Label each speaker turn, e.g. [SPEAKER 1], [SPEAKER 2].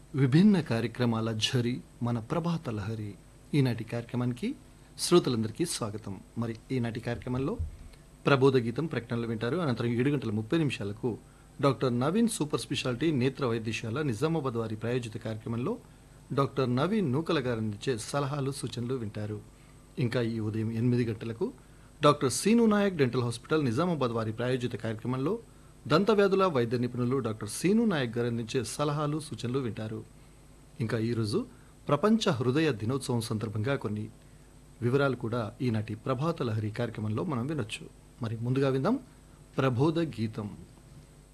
[SPEAKER 1] విభిన్న కార్యక్రమాల ఝరి మన ప్రభాత లహరి ఈనాటి కార్యక్రమానికి శ్రోతలందరికీ స్వాగతం మరి ఈనాటి కార్యక్రమంలో ప్రబోధ గీతం ప్రకటనలు వింటారు అనంతరం ఏడు గంటల ముప్పై నిమిషాలకు డాక్టర్ నవీన్ సూపర్ స్పెషాలిటీ నేత్ర వైద్యశాల నిజామాబాద్ వారి ప్రాయోజిత కార్యక్రమంలో డాక్టర్ నవీన్ నూకల గారు అందించే సలహాలు సూచనలు వింటారు ఇంకా ఈ ఉదయం ఎనిమిది గంటలకు doctor Seenu Nayak dental hospital Nizamabad వారి ప్రాయోజిత కార్యక్రమంలో దంత వ్యాధుల వైద్య నిపుణులు డాక్టర్ సీను నాయక్ గారు అందించే సలహాలు సూచనలు వింటారు ఇంకా ఈరోజు ప్రపంచ హృదయ దినోత్సవం సందర్భంగా కొన్ని వివరాలు కూడా ఈనాటి ప్రభాత లహరి కార్యక్రమంలో మనం వినొచ్చు మరి ముందుగా విందాం ప్రబోధ గీతం